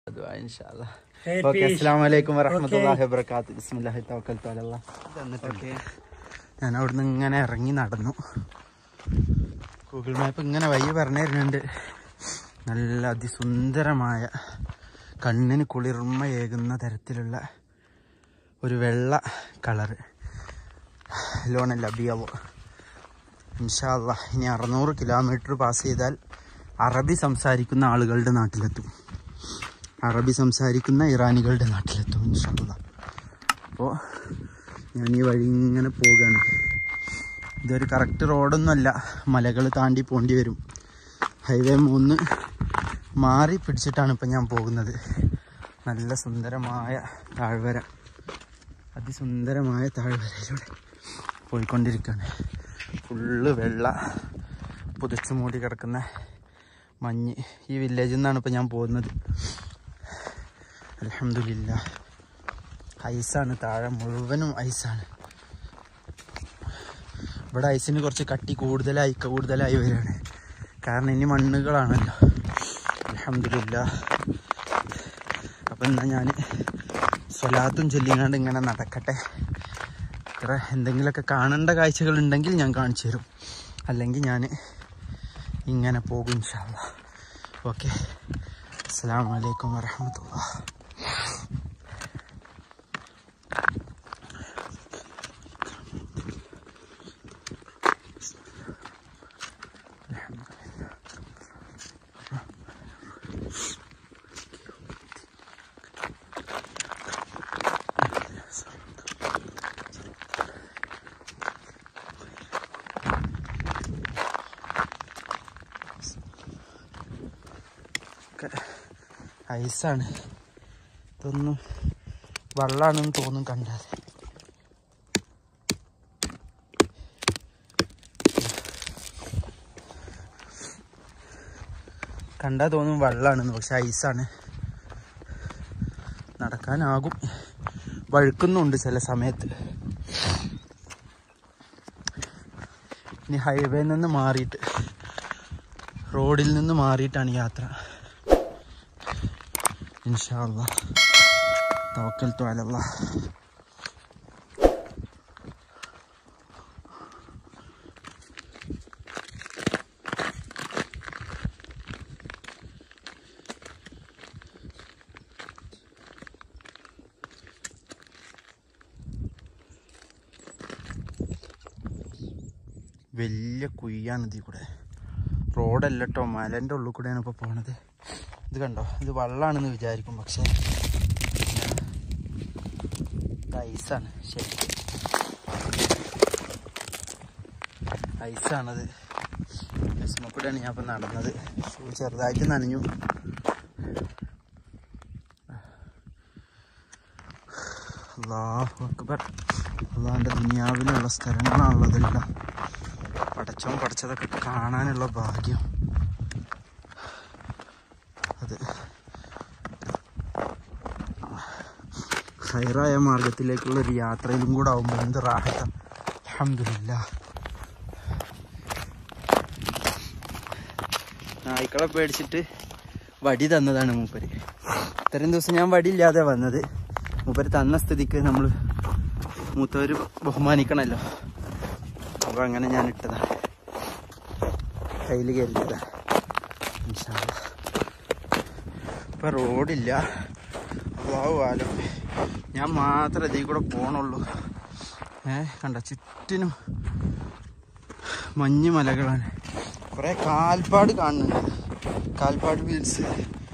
ദുആ ഇൻഷാ അല്ലാ. Khair okay peace. അസ്സലാമു അലൈക്കും വറഹ്മത്തുള്ളാഹി വബറകാതുഹു ബിസ്മില്ലാഹി തവക്കൽതു അലല്ലാഹ് ഓക്കെ ഞാൻ അവിടുന്ന് ഇങ്ങനെ ഇറങ്ങി നടന്നു ഗൂഗിൾ മാപ്പ് ഇങ്ങനെ വഴി പറഞ്ഞു തരുന്നുണ്ട് നല്ല അതിസുന്ദരമായ കണ്ണിന് കുളിർമയേകുന്ന തരത്തിലുള്ള ഒരു വെള്ള കളറ് ലോണല്ല ബിയാവോ ഇൻഷാല്ല ഇനി അറുന്നൂറ് കിലോമീറ്റർ പാസ് ചെയ്താൽ അറബി സംസാരിക്കുന്ന ആളുകളുടെ നാട്ടിലെത്തും അറബി സംസാരിക്കുന്ന ഇറാനികളുടെ നാട്ടിലെത്തും ഇൻഷാല്ല അപ്പോൾ ഞാൻ ഈ വഴി ഇങ്ങനെ പോവുകയാണ് ഇതൊരു കറക്റ്റ് റോഡൊന്നുമല്ല മലകൾ താണ്ടി പോണ്ടി വരും ഹൈവേ മൂന്ന് മാറി പിടിച്ചിട്ടാണ് ഇപ്പം ഞാൻ പോകുന്നത് നല്ല സുന്ദരമായ താഴ്വര അതിസുന്ദരമായ താഴ്വരയിലൂടെ പോയിക്കൊണ്ടിരിക്കുകയാണ് ഫുള്ള് വെള്ള പുതച്ചു മൂടി കിടക്കുന്ന മഞ്ഞ് ഈ വില്ലേജിൽ നിന്നാണ് ഇപ്പം ഞാൻ പോകുന്നത് അലഹമില്ല ഐസാണ് താഴെ മുഴുവനും ഐസാണ് ഇവിടെ ഐസിന് കുറച്ച് കട്ടി കൂടുതലായി കൂടുതലായി വരികയാണ് കാരണം ഇനി മണ്ണുകളാണല്ലോ അലഹമില്ല അപ്പം എന്നാൽ ഞാൻ സ്വലാത്തും ചൊല്ലിങ്ങാണ്ട് ഇങ്ങനെ നടക്കട്ടെ ഇത്ര എന്തെങ്കിലുമൊക്കെ കാണേണ്ട കാഴ്ചകൾ ഉണ്ടെങ്കിൽ ഞാൻ കാണിച്ചു തരും അല്ലെങ്കിൽ ഞാൻ ഇങ്ങനെ പോകും ഇൻഷാല്ല ഓക്കെ അസ്സാം വലൈക്കും വരഹമത്തുള്ള ഒക്കെ ഐസാണ് ഇതൊന്നും വെള്ളമാണെന്ന് തോന്നും കണ്ടാൽ കണ്ടാൽ തോന്നും വെള്ളമാണെന്ന് പക്ഷെ ഐസാണ് നടക്കാനാകും വഴുക്കുന്നുണ്ട് ചില സമയത്ത് ഇനി ഹൈവേ നിന്ന് മാറിയിട്ട് റോഡിൽ നിന്ന് മാറിയിട്ടാണ് യാത്ര ഇൻഷാല്ല തവക്കൽത്തു അലല്ലാ വലിയ കുയ്യാണ് ഇതിൽ കൂടെ റോഡല്ല കേട്ടോ മലേൻ്റെ ഉള്ളിൽ കൂടെയാണ് ഇപ്പോൾ പോണത് ഇത് കണ്ടോ ഇത് വെള്ളമാണെന്ന് വിചാരിക്കും പക്ഷേ ഇത് ഐസാണ് ശരി ഐസാണത് വിഷമ കൂടെയാണ് ഞാൻ ഇപ്പം നടന്നത് ഷൂ ചെറുതായിട്ട് നനഞ്ഞു അള്ളാഹു അക്ബർ അള്ളാഹിൻ്റെ ദുനിയാവിലുള്ള സ്ഥലങ്ങളാണുള്ളതെല്ലാം പടച്ചോൻ പഠിച്ചതൊക്കെ കാണാനുള്ള ഭാഗ്യം അത് ഹൈറായ മാർഗത്തിലേക്കുള്ള ഒരു യാത്രയിലും കൂടെ ആവുമ്പോൾ എന്ത് റാഹത്ത അഹമ്മദില്ല നായ്ക്കളെ പേടിച്ചിട്ട് വടി തന്നതാണ് മൂപ്പര് ഇത്രയും ദിവസം ഞാൻ വടിയില്ലാതെ വന്നത് മൂപ്പര് തന്ന സ്ഥിതിക്ക് നമ്മൾ മൂത്തവർ ബഹുമാനിക്കണമല്ലോ അപ്പോൾ അങ്ങനെ ഞാൻ ഇട്ടതാണ് കയ്യിൽ കരുതിയതാ ഇൻഷാല്ലാ. ഇപ്പൊ റോഡില്ല അള്ളാഹു ഞാൻ മാത്രമേ ഇതിൽ കൂടെ പോണുള്ളൂ ഏ കണ്ട ചുറ്റിനും മഞ്ഞ് മലകളാണ് കുറേ കാൽപ്പാട് കാണുന്നുണ്ട് കാൽപ്പാട് വീൽസ്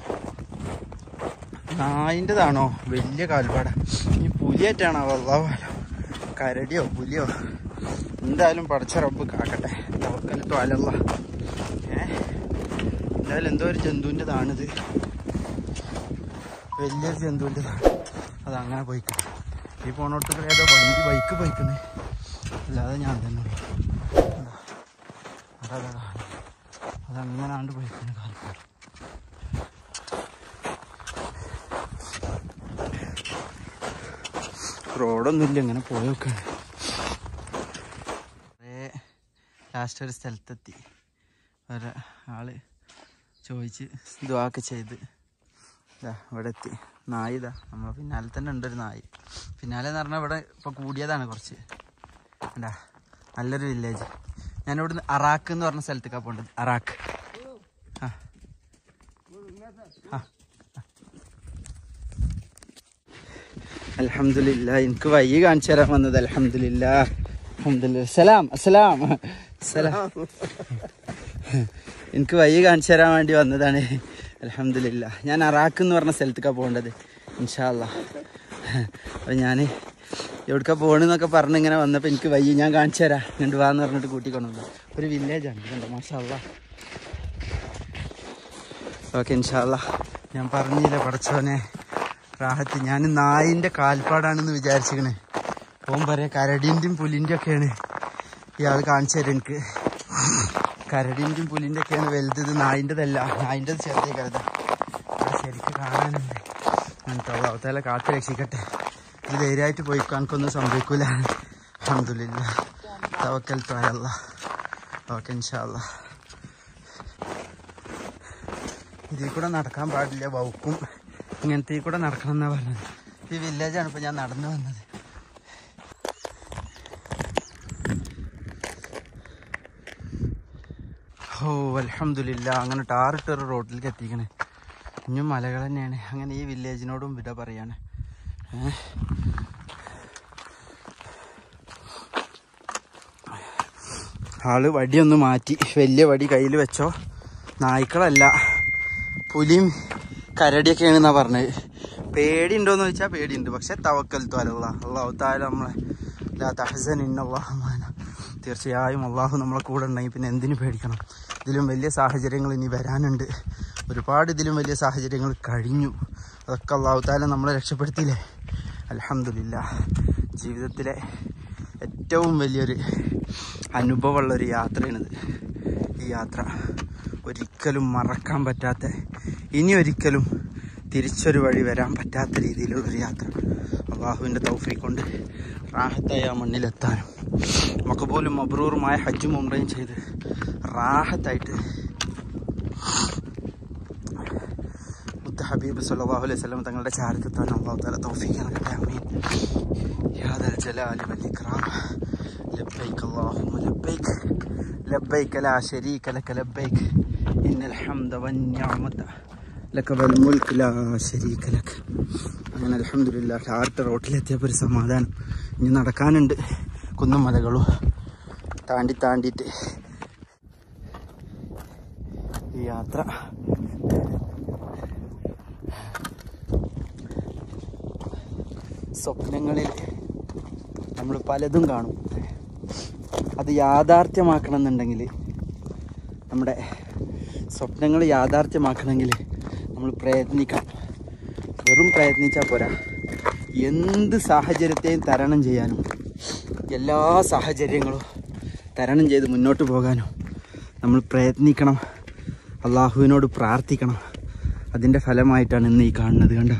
നായിൻ്റെതാണോ വലിയ കാൽപ്പാടാ ഈ പുലിയേറ്റാണോ അള്ളാഹു കരടിയോ പുലിയോ എന്തായാലും പടച്ച റബ്ബ് കാക്കട്ടെ തവക്കലിട്ടോ അലല്ല ഏ എന്തായാലും എന്തോ ഒരു ജന്തുവിൻ്റെതാണിത് വലിയൊരു ജന്തുവിൻ്റെതാണ് അത് അങ്ങനെ പോയിക്കണം ഈ പോണോട്ട് കൂടെ ഏതോ വണ്ടി ബൈക്ക് പോയിക്കണേ അല്ലാതെ ഞാൻ തന്നെ ഉള്ളു അതാ അതാ അതങ്ങനെ ആണ്ട് പോയിക്കണേ കാൽപ്പാട് റോഡൊന്നുമില്ല ഇങ്ങനെ പോയൊക്കെയാണ് ലാസ്റ്റ് ഒരു സ്ഥലത്തെത്തി ഒരാള് ചോദിച്ച് ദ്വാക്ക് ചെയ്ത് ഇതാ ഇവിടെ എത്തി നായി ഇതാ നമ്മളെ പിന്നാലെ തന്നെ ഉണ്ട് ഒരു നായി പിന്നാലെ എന്ന് പറഞ്ഞാൽ ഇവിടെ ഇപ്പൊ കൂടിയതാണ് കുറച്ച് ഉണ്ടാ നല്ലൊരു വില്ലേജ് ഞാൻ ഇവിടുന്ന് അറാക്ക് എന്ന് പറഞ്ഞ സ്ഥലത്തേക്കാണ് പോകേണ്ടത് അറാക്ക് ആ ആ അലഹമില്ല എനിക്ക് വയ്യ കാണിച്ചു തരാൻ വന്നത് അലഹമില്ല അലഹമില്ല സലാം അസ്സലാം സലാം എനിക്ക് വയ്യ കാണിച്ചു തരാൻ വേണ്ടി വന്നതാണ് അലഹമില്ല ഞാൻ അറാക്ക് എന്ന് പറഞ്ഞ സ്ഥലത്തേക്കാണ് പോകേണ്ടത് ഇൻഷാല്ല അപ്പം ഞാൻ എവിടേക്കാ പോകണമെന്നൊക്കെ പറഞ്ഞ് ഇങ്ങനെ വന്നപ്പോൾ എനിക്ക് വയ്യ ഞാൻ കാണിച്ചു തരാം രണ്ട് വാന്ന് പറഞ്ഞിട്ട് കൂട്ടിക്കൊണ്ടു ഒരു വില്ലേജാണ് കണ്ടോ മാഷാല്ല ഓക്കെ ഇൻഷാല്ല ഞാൻ പറഞ്ഞില്ല പടച്ചോനെ റാഹത്ത് ഞാൻ നായിൻ്റെ കാൽപ്പാടാണെന്ന് വിചാരിച്ചിക്കണേ ഓൻ പറയാ കരടിൻ്റെയും പുലിൻ്റെ ഒക്കെയാണ് ഇയാൾ കാണിച്ചു തരാം എനിക്ക് കരടിൻ്റെയും പുലിൻ്റെ ഒക്കെയാണ് വലുത് ഇത് നായിൻ്റെതല്ല നായിൻ്റെത് ചെറുതേ കരുതാ ശരിക്കും കാണാനുണ്ട് അങ്ങനത്തെ അള്ളാഹത്തേലെ കാത്തു രക്ഷിക്കട്ടെ ഇത് ധൈര്യമായിട്ട് പോയി എനിക്കൊന്നും സംഭവിക്കൂല അഹമ്മദില്ല തവക്കൽ തോയല്ല ഓക്കെ ഇൻഷാല്ല ഇതിൽ കൂടെ നടക്കാൻ പാടില്ല വൗക്കും ഇങ്ങനത്തെ കൂടെ നടക്കണം എന്നാ പറഞ്ഞത് ഈ വില്ലേജാണ് ഇപ്പൊ ഞാൻ നടന്നു വന്നത് ഓ അലഹമില്ല അങ്ങനെ ടാറിട്ടൊരു റോഡിലേക്ക് എത്തിക്കണേ ഇനിയും മലകൾ തന്നെയാണ് അങ്ങനെ ഈ വില്ലേജിനോടും വിട പറയാണ് ഏ? ആള് വടിയൊന്ന് മാറ്റി വലിയ വടി കയ്യിൽ വെച്ചോ നായ്ക്കളല്ല പുലിയും കരടിയൊക്കെയാണെന്നാ പറഞ്ഞത് പേടിയുണ്ടോന്ന് ചോദിച്ചാൽ പേടിയുണ്ട് പക്ഷെ തവക്കൽ തോലുള്ള അള്ളാഹു താല നമ്മളെ ലാ തഹസൻ ഇന്നല്ലാഹുമാന തീർച്ചയായും അള്ളാഹു നമ്മളെ കൂടെ ഉണ്ടെങ്കിൽ പിന്നെ എന്തിനു പേടിക്കണം ഇതിലും വലിയ സാഹചര്യങ്ങൾ ഇനി വരാനുണ്ട് ഒരുപാട് ഇതിലും വലിയ സാഹചര്യങ്ങൾ കഴിഞ്ഞു അതൊക്കെ അള്ളാഹു താല നമ്മളെ രക്ഷപ്പെടുത്തിയില്ലേ അലഹമില്ല ജീവിതത്തിലെ ഏറ്റവും വലിയൊരു അനുഭവമുള്ളൊരു യാത്രയാണിത് ഈ യാത്ര ഒരിക്കലും മറക്കാൻ പറ്റാത്ത ഇനി ഒരിക്കലും തിരിച്ചൊരു വഴി വരാൻ പറ്റാത്ത രീതിയിലുള്ളൊരു യാത്ര അള്ളാഹുവിൻ്റെ തൗഫീഖ് കൊണ്ട് റാഹത്തായി ആ മണ്ണിലെത്താനും മക്കബൂലും മബ്രൂറുമായ ഹജ്ജും ഉംറയും ചെയ്ത് റാഹത്തായിട്ട് മുത്ത ഹബീബ് സല്ലല്ലാഹു അലൈഹി വസല്ലം തങ്ങളുടെ ചാരത്തെത്താൻ അള്ളാഹു തആല തൗഫീഖ് നൽകട്ടെ ആമീൻ യാ ദൽ ജലാലി വൽ ഇക്റാം ലബ്ബൈക അല്ലാഹുമ്മ ലബ്ബൈക ലബ്ബൈക ലാ ശരീക ലക ലബ്ബൈക ഇന്നൽ ഹംദ വൻ നിഅമത ലക വൽ മുൽക്ക് ലാ ശരീക ലക അങ്ങനെ അൽഹംദുലില്ലാ ടാർട്ട് റോട്ടിലെത്തിയപ്പോൾ ഒരു സമാധാനം ഇനി നടക്കാനുണ്ട് കുന്നും മലകളും താണ്ടി താണ്ടിയിട്ട് ഈ യാത്ര സ്വപ്നങ്ങളിൽ നമ്മൾ പലതും കാണും അത് യാഥാർത്ഥ്യമാക്കണം എന്നുണ്ടെങ്കിൽ നമ്മുടെ സ്വപ്നങ്ങൾ യാഥാർത്ഥ്യമാക്കണമെങ്കിൽ നമ്മൾ പ്രയത്നിക്കണം വെറും പ്രയത്നിച്ചാൽ പോരാ എന്ത് സാഹചര്യത്തെയും തരണം ചെയ്യാനും എല്ലാ സാഹചര്യങ്ങളും തരണം ചെയ്ത് മുന്നോട്ട് പോകാനും നമ്മൾ പ്രയത്നിക്കണം അള്ളാഹുവിനോട് പ്രാർത്ഥിക്കണം അതിൻ്റെ ഫലമായിട്ടാണ് ഇന്ന് ഈ കാണുന്നത് കണ്ടോ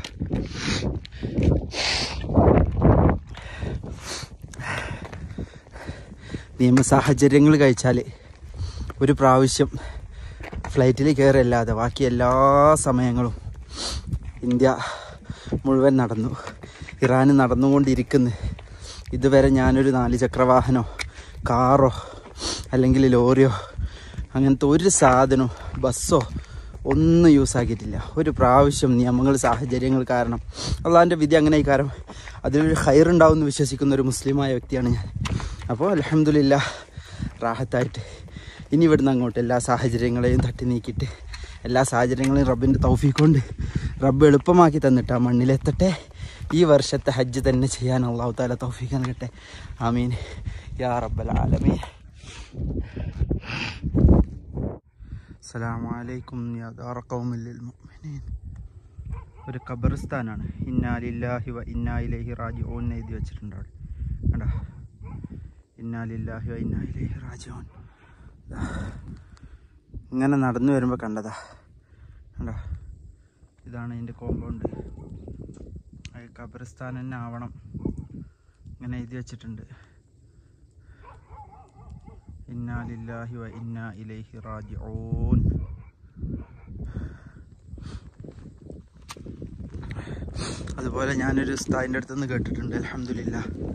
നിയമ സാഹചര്യങ്ങൾ കഴിച്ചാൽ ഒരു പ്രാവശ്യം ഫ്ലൈറ്റിൽ കയറല്ലാതെ ബാക്കി എല്ലാ സമയങ്ങളും ഇന്ത്യ മുഴുവൻ നടന്നു ഇറാൻ നടന്നുകൊണ്ടിരിക്കുന്നു ഇതുവരെ ഞാനൊരു നാല് ചക്രവാഹനോ കാറോ അല്ലെങ്കിൽ ലോറിയോ അങ്ങനത്തെ ഒരു സാധനമോ ബസ്സോ ഒന്നും യൂസ് ആക്കിയിട്ടില്ല ഒരു പ്രാവശ്യം നിയമങ്ങൾ സാഹചര്യങ്ങൾ കാരണം അള്ളാഹിൻ്റെ വിധി അങ്ങനെ കാരണം അതിലൊരു ഹൈറുണ്ടാവും എന്ന് വിശ്വസിക്കുന്ന ഒരു മുസ്ലിമായ വ്യക്തിയാണ് ഞാൻ അപ്പോൾ അലഹമില്ല റാഹത്തായിട്ട് ഇനി ഇവിടുന്ന് അങ്ങോട്ട് എല്ലാ സാഹചര്യങ്ങളെയും തട്ടി നീക്കിയിട്ട് എല്ലാ സാഹചര്യങ്ങളെയും റബ്ബിൻ്റെ തൗഫീഖ് കൊണ്ട് റബ്ബ് എളുപ്പമാക്കി തന്നിട്ട് ആ മണ്ണിലെത്തട്ടെ ഈ വർഷത്തെ ഹജ്ജ് തന്നെ ചെയ്യാൻ അള്ളാഹു താല തൗഫീഖ് നൽകട്ടെ ആമീൻ യാ റബ്ബൽ ആലമീൻ അസ്സലാമു അലൈക്കും യാ ദാറ ഖൗമിൽ ലിൽ മുഅ്മിനീൻ ഒരു ഖബർസ്ഥാനാണ് ഇന്നാ ലില്ലാഹി വ ഇന്നാ ഇലൈഹി റാജിഊൻ എന്ന് എഴുതി വെച്ചിട്ടുണ്ട് അവിടെ കണ്ടോ ഇന്നാ ലില്ലാഹി വ ഇന്നാ ഇലൈഹി റാജിഊൻ ദാ. ഇങ്ങനെ നടന്നു വരുമ്പോൾ കണ്ടതാ കണ്ടോ ഇതാണ് ഇതിൻ്റെ കോമ്പൗണ്ട് ഖബർസ്ഥാൻ തന്നെ ആവണം ഇങ്ങനെ എഴുതി വെച്ചിട്ടുണ്ട് ഇന്നാ ലില്ലാഹി വ ഇന്നാ ഇലൈഹി റാജിഊൻ അതുപോലെ ഞാനൊരു ഉസ്താദിൻ്റെ അടുത്ത് നിന്ന് കേട്ടിട്ടുണ്ട് അലഹമില്ല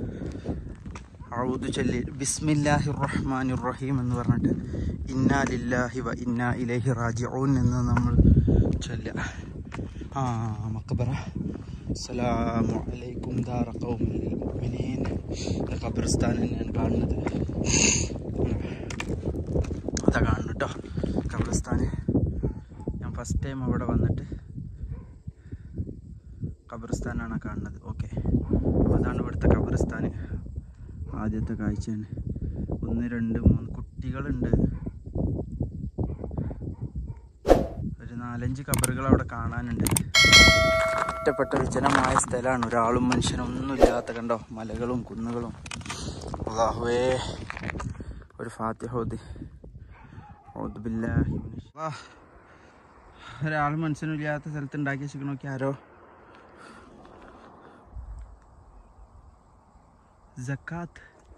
ഔദു ചൊല്ലി ബിസ്മില്ലാഹി റഹ്മാനി റഹീം എന്ന് പറഞ്ഞിട്ട് ഇന്നാ ലില്ലാഹി വ ഇന്നാ ഇലൈഹി റാജിഊൻ എന്ന് നമ്മൾ ചൊല്ലുക ആ മക്കബറ അസ്സലാമു അലൈക്കും ദാറ ഖൗമിൽ മുഅ്മിനീൻ ഇത് ഖബർസ്ഥാൻ തന്നെയാണ് കാണുന്നത് അതാ കാണുന്നു കേട്ടോ ഖബർസ്ഥാന് ഞാൻ ഫസ്റ്റ് ടൈം അവിടെ വന്നിട്ട് ഖബർസ്ഥാനാണ് കാണുന്നത് ഓക്കെ അപ്പോൾ അതാണ് ഇവിടുത്തെ ഖബർസ്ഥാൻ ആദ്യത്തെ കാഴ്ചയാണ് ഒന്ന് രണ്ട് മൂന്ന് കുട്ടികളുണ്ട് ഒരു നാലഞ്ച് ഖബറുകൾ അവിടെ കാണാനുണ്ട് ഒറ്റപ്പെട്ട വിജനമായ സ്ഥലമാണ് ഒരാളും മനുഷ്യനും ഒന്നുമില്ലാത്ത കണ്ടോ മലകളും കുന്നുകളും അള്ളാഹുവേ ഒരു ഫാത്തിഹോദി ഒരാളും മനുഷ്യനും ഇല്ലാത്ത സ്ഥലത്ത് ഉണ്ടാക്കി വെച്ചിട്ട് നോക്കി ആരോ ജക്കാത്ത്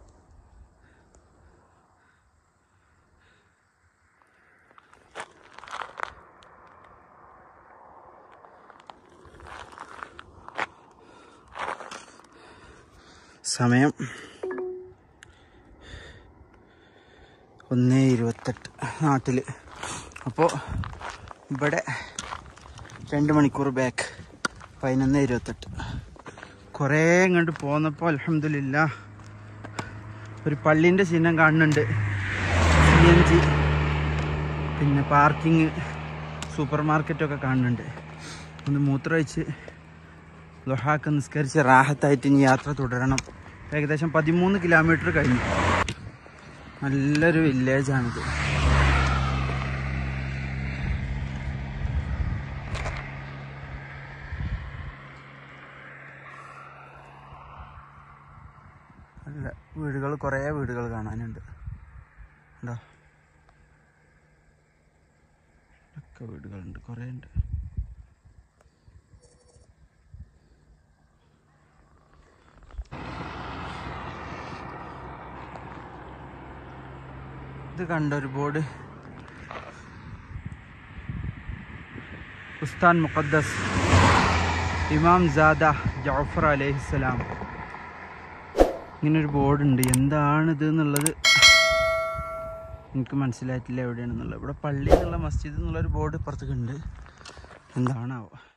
സമയം ഒന്ന് ഇരുപത്തെട്ട് നാട്ടിൽ അപ്പോൾ ഇവിടെ രണ്ട് മണിക്കൂർ ബാക്ക് പതിനൊന്ന് ഇരുപത്തെട്ട് കുറേ ഇങ്ങോട്ട് പോന്നപ്പോൾ അലഹമില്ല ഒരു പള്ളീൻ്റെ ചിഹ്നം കാണുന്നുണ്ട് സി എൻ ജി പിന്നെ പാർക്കിങ് സൂപ്പർ മാർക്കറ്റൊക്കെ കാണുന്നുണ്ട് ഒന്ന് മൂത്രമൊഴിച്ച് ലൊഹാക്ക് നിസ്കരിച്ച് റാഹത്തായിട്ട് ഇനി യാത്ര തുടരണം ഏകദേശം പതിമൂന്ന് കിലോമീറ്റർ കഴിഞ്ഞു നല്ലൊരു വില്ലേജാണിത് നല്ല വീടുകൾ കുറേ വീടുകൾ കാണാനുണ്ട് ഉണ്ടോ ഒക്കെ വീടുകളുണ്ട് കുറേ ഉണ്ട് ഇത് കണ്ട ഒരു ബോർഡ് ഉസ്താൻ മുഖദ്ദസ് ഇമാം സാദ ജാഫർ അലൈഹിസ്സലാം ഇങ്ങനൊരു ബോർഡുണ്ട് എന്താണിത് എന്നുള്ളത് എനിക്ക് മനസ്സിലായിട്ടില്ല എവിടെയാണെന്നുള്ളത് ഇവിടെ പള്ളി എന്നുള്ള മസ്ജിദ് എന്നുള്ളൊരു ബോർഡ് ഇപ്പുറത്തേക്ക് ഉണ്ട് എന്താണാവോ